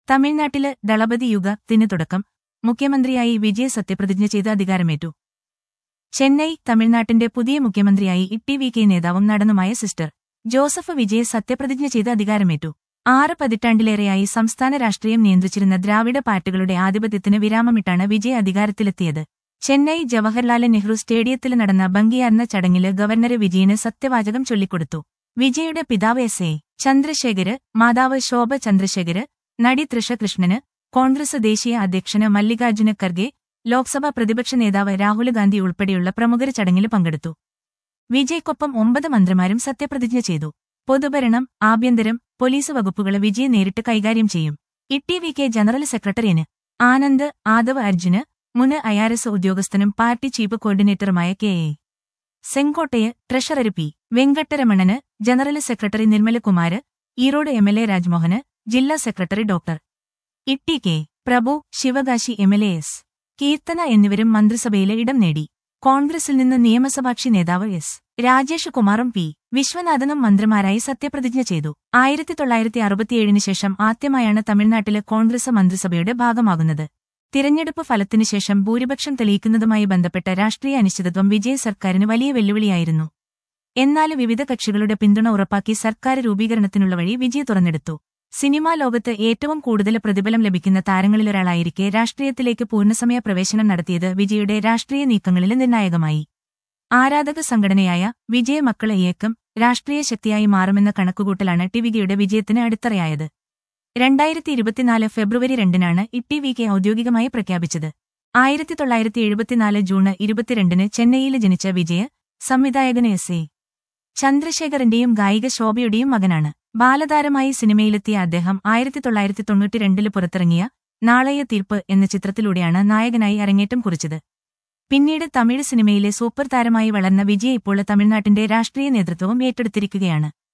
തമിഴ്നാട്ടില് ദളപതി യുഗത്തിന് തുടക്കം മുഖ്യമന്ത്രിയായി വിജയ് സത്യപ്രതിജ്ഞ ചെയ്ത് അധികാരമേറ്റു ചെന്നൈ തമിഴ്നാട്ടിന്റെ പുതിയ മുഖ്യമന്ത്രിയായി ഇട്ടി വി കെ നേതാവും നടനുമായ സിസ്റ്റർ ജോസഫ് വിജയ് സത്യപ്രതിജ്ഞ ചെയ്ത് അധികാരമേറ്റു ആറ് പതിറ്റാണ്ടിലേറെയായി സംസ്ഥാന രാഷ്ട്രീയം നിയന്ത്രിച്ചിരുന്ന ദ്രാവിഡ പാർട്ടികളുടെ ആധിപത്യത്തിന് വിരാമമിട്ടാണ് വിജയ് അധികാരത്തിലെത്തിയത് ചെന്നൈ ജവഹർലാൽ നെഹ്റു സ്റ്റേഡിയത്തിൽ നടന്ന ഭംഗിയാർന്ന ചടങ്ങില് ഗവർണര് വിജയന് സത്യവാചകം ചൊല്ലിക്കൊടുത്തു വിജയുടെ പിതാവ് എസ് എ ചന്ദ്രശേഖര് മാതാവ് ശോഭ ചന്ദ്രശേഖര് നടി തൃഷ കൃഷ്ണന് കോൺഗ്രസ് ദേശീയ അധ്യക്ഷന് മല്ലികാർജുന ഖർഗെ ലോക്സഭാ പ്രതിപക്ഷ നേതാവ് രാഹുൽ ഗാന്ധി ഉൾപ്പെടെയുള്ള പ്രമുഖർ ചടങ്ങിൽ പങ്കെടുത്തു വിജയ്ക്കൊപ്പം ഒമ്പത് മന്ത്രിമാരും സത്യപ്രതിജ്ഞ ചെയ്തു പൊതുഭരണം ആഭ്യന്തരം പോലീസ് വകുപ്പുകള് വിജയ് നേരിട്ട് കൈകാര്യം ചെയ്യും ഇട്ടി വി കെ ജനറൽ സെക്രട്ടറിയന് ആനന്ദ് ആദവ് അർജുന് മുൻ ഐആർഎസ് ഉദ്യോഗസ്ഥനും പാർട്ടി ചീഫ് കോർഡിനേറ്ററുമായ കെ എ സെങ്കോട്ടയെ ട്രഷറർ പി വെങ്കട്ടരമണന് ജനറൽ സെക്രട്ടറി നിർമ്മലകുമാര് ഈറോഡ് എം എൽ എ രാജ്മോഹന് ജില്ലാ secretary doctor T K Prabhu Sivakasi M L A S Keerthana എന്നിവരും മന്ത്രിസഭയിലെ ഇടം നേടി കോൺഗ്രസിൽ നിന്ന് നിയമസഭാക്ഷി നേതാവ് എസ് രാജേഷ് കുമാറും പി വിശ്വനാഥനും മന്ത്രിമാരായി സത്യപ്രതിജ്ഞ ചെയ്തു ആയിരത്തി തൊള്ളായിരത്തി അറുപത്തിയേഴിന് ശേഷം ആദ്യമായാണ് തമിഴ്നാട്ടിലെ കോൺഗ്രസ് മന്ത്രിസഭയുടെ ഭാഗമാകുന്നത് തിരഞ്ഞെടുപ്പ് ഫലത്തിനു ശേഷം ഭൂരിപക്ഷം തെളിയിക്കുന്നതുമായി ബന്ധപ്പെട്ട രാഷ്ട്രീയ അനിശ്ചിതത്വം വിജയ് സർക്കാരിന് വലിയ വെല്ലുവിളിയായിരുന്നു എന്നാൽ വിവിധ കക്ഷികളുടെ പിന്തുണ ഉറപ്പാക്കി സർക്കാർ രൂപീകരണത്തിനുള്ള വഴി വിജയ് തുറന്നെടുത്തു സിനിമാ ലോകത്ത് ഏറ്റവും കൂടുതൽ പ്രതിഫലം ലഭിക്കുന്ന താരങ്ങളിലൊരാളായിരിക്കെ രാഷ്ട്രീയത്തിലേക്ക് പൂർണ്ണസമയ പ്രവേശനം നടത്തിയത് വിജയുടെ രാഷ്ട്രീയ നീക്കങ്ങളിൽ നിർണായകമായി ആരാധക സംഘടനയായ വിജയ മക്കള് ഇയക്കം രാഷ്ട്രീയ ശക്തിയായി മാറുമെന്ന കണക്കുകൂട്ടലാണ് ടിവികയുടെ വിജയത്തിന് അടിത്തറയായത് രണ്ടായിരത്തി ഇരുപത്തിനാല് ഫെബ്രുവരി രണ്ടിനാണ് ഇട്ടി വി കെ ഔദ്യോഗികമായി പ്രഖ്യാപിച്ചത് ആയിരത്തി തൊള്ളായിരത്തി എഴുപത്തിനാല് ജൂൺ ഇരുപത്തിരണ്ടിന് ചെന്നൈയിൽ ജനിച്ച വിജയ സംവിധായകന് എസ് എ ചന്ദ്രശേഖറിന്റെയും ഗായിക ശോഭയുടെയും മകനാണ് ബാലതാരമായി സിനിമയിലെത്തിയ അദ്ദേഹം ആയിരത്തി തൊള്ളായിരത്തി തൊണ്ണൂറ്റിരണ്ടില് പുറത്തിറങ്ങിയ നാളെയ തീർപ്പ് എന്ന ചിത്രത്തിലൂടെയാണ് നായകനായി അരങ്ങേറ്റം കുറിച്ചത് പിന്നീട് തമിഴ് സിനിമയിലെ സൂപ്പർ താരമായി വളർന്ന വിജയ് ഇപ്പോൾ തമിഴ്നാട്ടിന്റെ രാഷ്ട്രീയ നേതൃത്വവും ഏറ്റെടുത്തിരിക്കുകയാണ്